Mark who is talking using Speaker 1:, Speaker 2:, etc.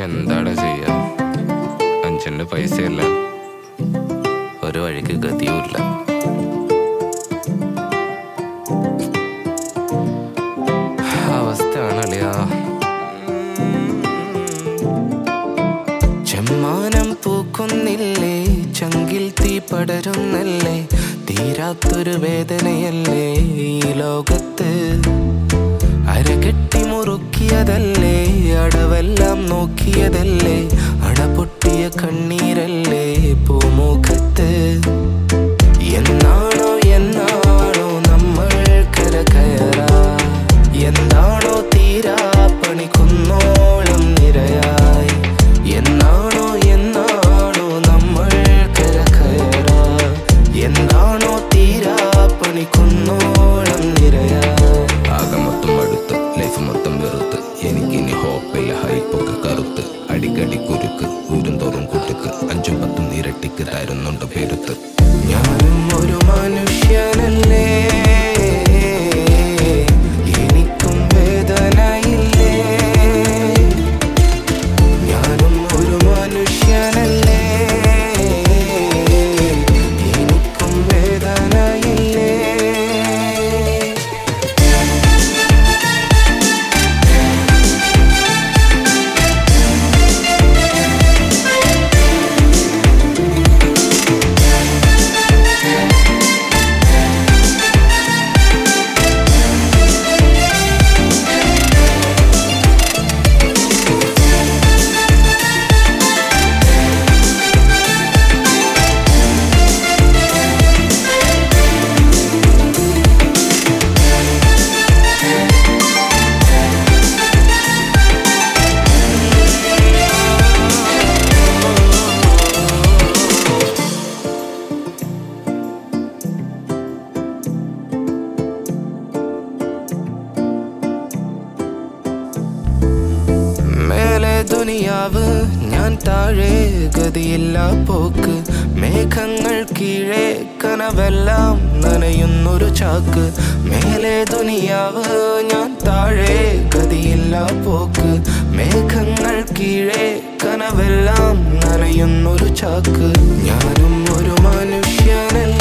Speaker 1: പക്ഷെ എന്താടാ ചെയ്യാ അഞ്ചിന്റെ പൈസയില്ല ഒരു വഴിക്ക് ഗതിയുമില്ല അവസ്ഥയാണ് അളിയാ ചെമ്മാനം പൂക്കുന്നില്ലേ ചങ്കിൽ തീ പടരുന്നല്ലേ തീരാത്തൊരു വേദനയല്ലേ ഈ ലോകത്ത് അരകെട്ടി മുറുക്കിയതല്ലേ അടവെല്ലാം നോക്കിയതല്ലേ അടപൊട്ടിയ കണ്ണീരല്ലേ പൂമുഖത്ത് എന്നാണോ എന്നാണോ നമ്മൾ കര കയറാ എന്താണോ തീരാ പണിക്കുന്നോളം നിരയായി എന്നാണോ എന്നാണോ നമ്മൾ കര കയറാ എന്താണോ തീരാ പണിക്കുന്നോളം നിരയായി ആകെ മൊത്തം അടുത്ത് ലൈഫ് മൊത്തം വെറുത്ത് എനിക്കിനി ഹോപ്പില്ല ഹൈപ്പൊക്കെ കറുത്ത് അടിക്കടി കുരുക്ക് ഊരും തോറും കുട്ടുക്ക് അഞ്ചും പത്തും ഇരട്ടിക്ക് തരുന്നുണ്ട് പെരുത്ത് ഞാനും ഒരു മനുഷ്യനല്ലേ എനിക്കും വേദനയില്ലേ ഞാനും ഒരു മനുഷ്യനല്ലേ എനിക്കും വേദനയില്ലേ മേലെ ദുനിയാവ് ഞാൻ താഴെ ഗതിയില്ല പോക്ക് മേഘങ്ങൾ കീഴെ കനവെല്ലാം നനയുന്നൊരു ചാക്ക് മേലെ ദുനിയാവ് ഞാൻ താഴെ ഗതിയില്ല പോക്ക് മേഘങ്ങൾ കീഴെ കനവെല്ലാം നനയുന്നൊരു ചാക്ക് ഞാനും ഒരു മനുഷ്യനല്ല